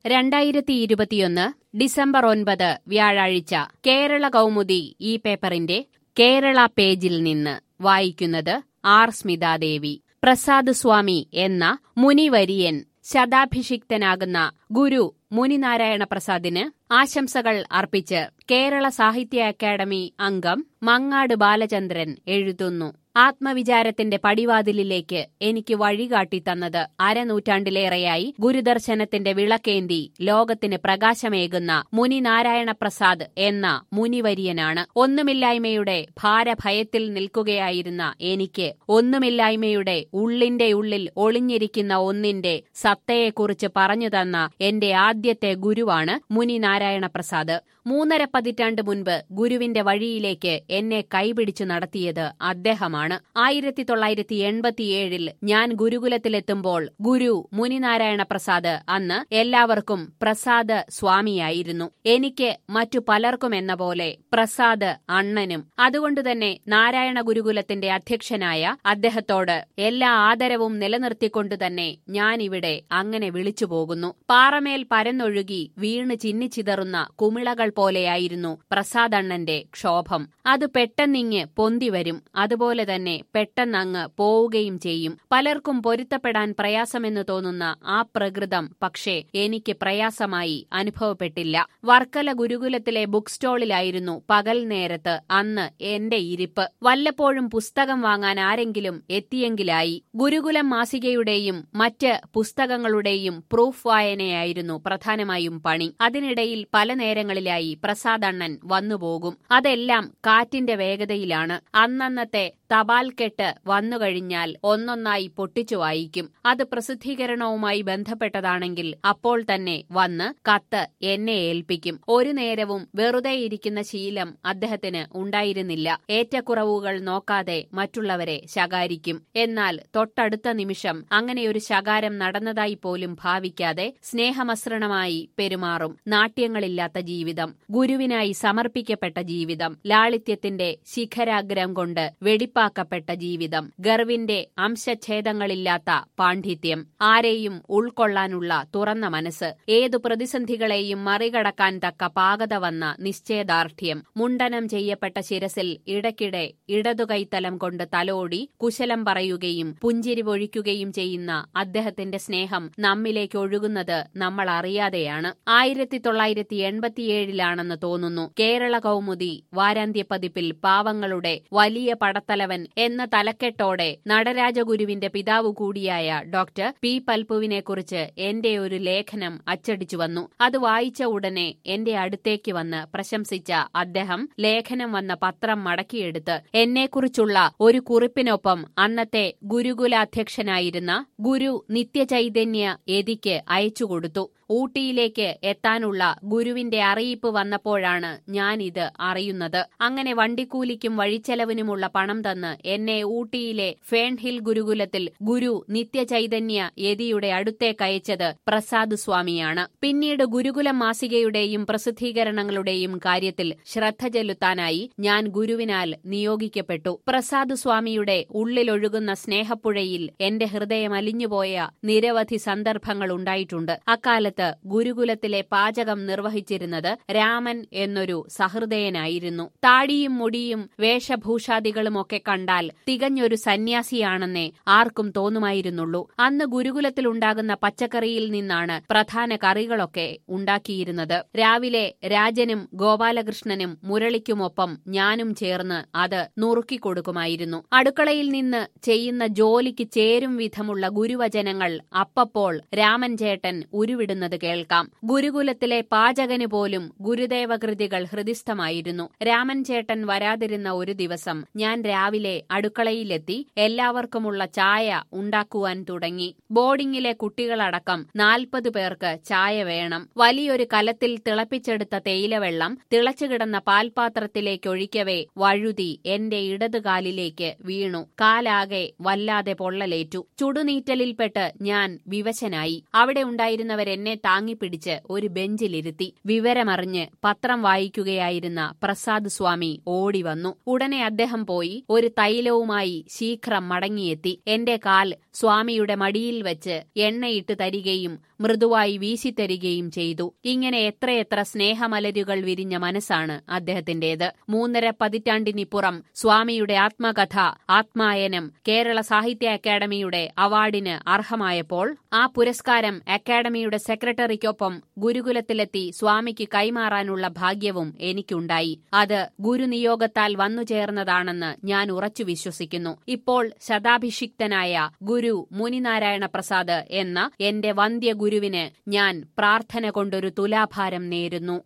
രണ്ടായിരത്തി ഇരുപത്തിയൊന്ന് ഡിസംബർ ഒൻപത് വ്യാഴാഴ്ച കേരള കൗമുദി ഈ പേപ്പറിന്റെ കേരള പേജിൽ നിന്ന് വായിക്കുന്നത് ആർ സ്മിതാദേവി പ്രസാദ് സ്വാമി എന്ന മുനിവരിയൻ ശതാഭിഷിക്തനാകുന്ന ഗുരു മുനിനാരായണ പ്രസാദിന് ആശംസകൾ അർപ്പിച്ച് കേരള സാഹിത്യ അക്കാദമി അംഗം മങ്ങാട് ബാലചന്ദ്രൻ എഴുതുന്നു ആത്മവിചാരത്തിന്റെ പടിവാതിലിലേക്ക് എനിക്ക് വഴികാട്ടി തന്നത് അരനൂറ്റാണ്ടിലേറെയായി ഗുരുദർശനത്തിന്റെ വിളക്കേന്തി ലോകത്തിന് പ്രകാശമേകുന്ന മുനി നാരായണ പ്രസാദ് എന്ന മുനിവര്യനാണ് ഒന്നുമില്ലായ്മയുടെ ഭാരഭയത്തിൽ നിൽക്കുകയായിരുന്ന എനിക്ക് ഒന്നുമില്ലായ്മയുടെ ഉള്ളിന്റെ ഉള്ളിൽ ഒളിഞ്ഞിരിക്കുന്ന ഒന്നിന്റെ സത്തയെക്കുറിച്ച് പറഞ്ഞു തന്ന എന്റെ ആദ്യത്തെ ഗുരുവാണ് മുനി നാരായണ പ്രസാദ് മൂന്നര പതിറ്റാണ്ട് മുൻപ് ഗുരുവിന്റെ വഴിയിലേക്ക് എന്നെ കൈപിടിച്ചു നടത്തിയത് അദ്ദേഹമാണ് ആയിരത്തി തൊള്ളായിരത്തി എൺപത്തിയേഴിൽ ഞാൻ ഗുരുകുലത്തിലെത്തുമ്പോൾ ഗുരു മുനിനാരായണ പ്രസാദ് അന്ന് എല്ലാവർക്കും പ്രസാദ് സ്വാമിയായിരുന്നു എനിക്ക് മറ്റു പലർക്കും എന്ന പോലെ പ്രസാദ് അണ്ണനും അതുകൊണ്ടുതന്നെ നാരായണ ഗുരുകുലത്തിന്റെ അധ്യക്ഷനായ അദ്ദേഹത്തോട് എല്ലാ ആദരവും നിലനിർത്തിക്കൊണ്ടു തന്നെ ഞാനിവിടെ അങ്ങനെ വിളിച്ചു പോകുന്നു പാറമേൽ പരന്നൊഴുകി വീണ് ചിന്നിച്ചിതറുന്ന കുമിളകൾ പോലെയായിരുന്നു പ്രസാദണ്ണന്റെ ക്ഷോഭം അത് പെട്ടെന്നിങ്ങ് പൊന്തിവരും അതുപോലെ തന്നെ പെട്ടെന്നങ്ങ് പോവുകയും ചെയ്യും പലർക്കും പൊരുത്തപ്പെടാൻ പ്രയാസമെന്ന് തോന്നുന്ന ആ പ്രകൃതം പക്ഷേ എനിക്ക് പ്രയാസമായി അനുഭവപ്പെട്ടില്ല വർക്കല ഗുരുകുലത്തിലെ ബുക്ക് സ്റ്റോളിലായിരുന്നു പകൽ നേരത്ത് അന്ന് എന്റെ ഇരിപ്പ് വല്ലപ്പോഴും പുസ്തകം വാങ്ങാൻ ആരെങ്കിലും എത്തിയെങ്കിലായി ഗുരുകുലം മാസികയുടെയും മറ്റ് പുസ്തകങ്ങളുടെയും പ്രൂഫ് വായനയായിരുന്നു പ്രധാനമായും പണി അതിനിടയിൽ പല നേരങ്ങളിലായി പ്രസാദണ്ണൻ വന്നുപോകും അതെല്ലാം കാറ്റിന്റെ വേഗതയിലാണ് അന്നന്നത്തെ തപാൽ കെട്ട് വന്നുകഴിഞ്ഞാൽ ഒന്നൊന്നായി പൊട്ടിച്ചു വായിക്കും അത് പ്രസിദ്ധീകരണവുമായി ബന്ധപ്പെട്ടതാണെങ്കിൽ അപ്പോൾ തന്നെ വന്ന് കത്ത് എന്നെ ഏൽപ്പിക്കും ഒരു നേരവും വെറുതെ ഇരിക്കുന്ന ശീലം അദ്ദേഹത്തിന് ഉണ്ടായിരുന്നില്ല ഏറ്റക്കുറവുകൾ നോക്കാതെ മറ്റുള്ളവരെ ശകാരിക്കും എന്നാൽ തൊട്ടടുത്ത നിമിഷം അങ്ങനെയൊരു ശകാരം നടന്നതായി പോലും ഭാവിക്കാതെ സ്നേഹമസൃണമായി പെരുമാറും നാട്യങ്ങളില്ലാത്ത ജീവിതം ഗുരുവിനായി സമർപ്പിക്കപ്പെട്ട ജീവിതം ലാളിത്യത്തിന്റെ ശിഖരാഗ്രം കൊണ്ട് വെടിപ്പാക്കപ്പെട്ട ജീവിതം ഗർവിന്റെ അംശഛേദങ്ങളില്ലാത്ത പാണ്ഡിത്യം ആരെയും ഉൾക്കൊള്ളാനുള്ള തുറന്ന മനസ്സ് ഏതു പ്രതിസന്ധികളെയും മറികടക്കാൻ തക്ക പാകത വന്ന നിശ്ചയദാർഢ്യം മുണ്ടനം ചെയ്യപ്പെട്ട ശിരസിൽ ഇടയ്ക്കിടെ ഇടതുകൈത്തലം കൊണ്ട് തലോടി കുശലം പറയുകയും പുഞ്ചിരി പൊഴിക്കുകയും ചെയ്യുന്ന അദ്ദേഹത്തിന്റെ സ്നേഹം നമ്മിലേക്ക് ഒഴുകുന്നത് നമ്മൾ അറിയാതെയാണ് ആയിരത്തി തൊള്ളായിരത്തി എൺപത്തിയേഴിലാണെന്ന് തോന്നുന്നു കേരള കൗമുദി വാരാന്ത്യപ്പതിപ്പിൽ പാവങ്ങളുടെ വലിയ പടത്തലവൻ എന്ന തലക്കെട്ടോടെ നടരാജഗുരുവിന്റെ പിതാവ് കൂടിയായ ഡോക്ടർ പി പൽപുവിനെക്കുറിച്ച് എന്റെ ഒരു ലേഖനം അച്ചടിച്ചു വന്നു അത് വായിച്ച ഉടനെ എന്റെ അടുത്തേക്ക് വന്ന് പ്രശംസിച്ച അദ്ദേഹം ലേഖനം വന്ന പത്രം മടക്കിയെടുത്ത് എന്നെക്കുറിച്ചുള്ള ഒരു കുറിപ്പിനൊപ്പം അന്നത്തെ ഗുരുകുലാധ്യക്ഷനായിരുന്ന ഗുരു നിത്യചൈതന്യ യതിക്ക് അയച്ചുകൊടുത്തു ഊട്ടിയിലേക്ക് എത്താനുള്ള ഗുരുവിന്റെ അറിയിപ്പ് വന്നപ്പോഴാണ് ഞാനിത് അറിയുന്നത് അങ്ങനെ വണ്ടിക്കൂലിക്കും വഴിച്ചെലവിനുമുള്ള പണം തന്ന് എന്നെ ഊട്ടിയിലെ ഫേൺഹിൽ ഗുരുകുലത്തിൽ ഗുരു നിത്യചൈതന്യ യതിയുടെ അടുത്തേക്കയച്ചത് പ്രസാദ് സ്വാമിയാണ് പിന്നീട് ഗുരുകുലം മാസികയുടെയും പ്രസിദ്ധീകരണങ്ങളുടെയും കാര്യത്തിൽ ശ്രദ്ധ ചെലുത്താനായി ഞാൻ ഗുരുവിനാൽ നിയോഗിക്കപ്പെട്ടു പ്രസാദ് സ്വാമിയുടെ ഉള്ളിലൊഴുകുന്ന സ്നേഹപ്പുഴയിൽ എന്റെ ഹൃദയം അലിഞ്ഞുപോയ നിരവധി സന്ദർഭങ്ങൾ ഉണ്ടായിട്ടുണ്ട് അക്കാലത്ത് ഗുരുകുലത്തിലെ പാചകം നിർവഹിച്ചിരുന്നത് രാമൻ എന്നൊരു സഹൃദയനായിരുന്നു താടിയും മുടിയും വേഷഭൂഷാദികളുമൊക്കെ കണ്ടാൽ തികഞ്ഞൊരു സന്യാസിയാണെന്നേ ആർക്കും തോന്നുമായിരുന്നുള്ളൂ അന്ന് ഗുരുകുലത്തിലുണ്ടാകുന്ന പച്ചക്കറിയിൽ നിന്നാണ് പ്രധാന കറികളൊക്കെ ഉണ്ടാക്കിയിരുന്നത് രാവിലെ രാജനും ഗോപാലകൃഷ്ണനും മുരളിക്കുമൊപ്പം ഞാനും ചേർന്ന് അത് നുറുക്കിക്കൊടുക്കുമായിരുന്നു അടുക്കളയിൽ നിന്ന് ചെയ്യുന്ന ജോലിക്ക് ചേരും വിധമുള്ള ഗുരുവചനങ്ങൾ അപ്പപ്പോൾ രാമൻ ചേട്ടൻ ഉരുവിടുന്നത് കേൾക്കാം ഗുരുകുലത്തിലെ പാചകന് പോലും ഗുരുദേവകൃതികൾ ഹൃദിസ്ഥമായിരുന്നു രാമൻ ചേട്ടൻ വരാതിരുന്ന ഒരു ദിവസം ഞാൻ രാവിലെ അടുക്കളയിലെത്തി എല്ലാവർക്കുമുള്ള ചായ ഉണ്ടാക്കുവാൻ തുടങ്ങി ബോർഡിംഗിലെ കുട്ടികളടക്കം നാൽപ്പത് പേർക്ക് ചായ വേണം വലിയൊരു കലത്തിൽ തിളപ്പിച്ചെടുത്ത തേയിലവെള്ളം തിളച്ചുകിടന്ന പാൽപാത്രത്തിലേക്കൊഴിക്കവേ വഴുതി എന്റെ ഇടതുകാലിലേക്ക് വീണു കാലാകെ വല്ലാതെ പൊള്ളലേറ്റു ചുടുനീറ്റലിൽപ്പെട്ട് ഞാൻ വിവശനായി അവിടെ ഉണ്ടായിരുന്നവരെന്നെ താങ്ങിപ്പിടിച്ച് ഒരു ബെഞ്ചിലിരുത്തി വിവരമറിഞ്ഞ് പത്രം വായിക്കുകയായിരുന്ന പ്രസാദ് സ്വാമി ഓടി വന്നു ഉടനെ അദ്ദേഹം പോയി ഒരു ഒരു തൈലവുമായി ശീഘ്രം മടങ്ങിയെത്തി എന്റെ കാൽ സ്വാമിയുടെ മടിയിൽ വെച്ച് എണ്ണയിട്ട് തരികയും മൃദുവായി വീശിത്തരികയും ചെയ്തു ഇങ്ങനെ എത്രയെത്ര സ്നേഹമലരുകൾ വിരിഞ്ഞ മനസ്സാണ് അദ്ദേഹത്തിന്റേത് മൂന്നര പതിറ്റാണ്ടിനിപ്പുറം സ്വാമിയുടെ ആത്മകഥ ആത്മായനം കേരള സാഹിത്യ അക്കാദമിയുടെ അവാർഡിന് അർഹമായപ്പോൾ ആ പുരസ്കാരം അക്കാദമിയുടെ സെക്രട്ടറിക്കൊപ്പം ഗുരുകുലത്തിലെത്തി സ്വാമിക്ക് കൈമാറാനുള്ള ഭാഗ്യവും എനിക്കുണ്ടായി അത് ഗുരുനിയോഗത്താൽ വന്നു ചേർന്നതാണെന്ന് ഞാൻ ഉറച്ചു വിശ്വസിക്കുന്നു ഇപ്പോൾ ശതാഭിഷിക്തനായ ഗുരു മുനിനാരായണ പ്രസാദ് എന്ന എന്റെ വന്ധ്യ ഗുരുവിന് ഞാൻ പ്രാർത്ഥന കൊണ്ടൊരു തുലാഭാരം നേരുന്നു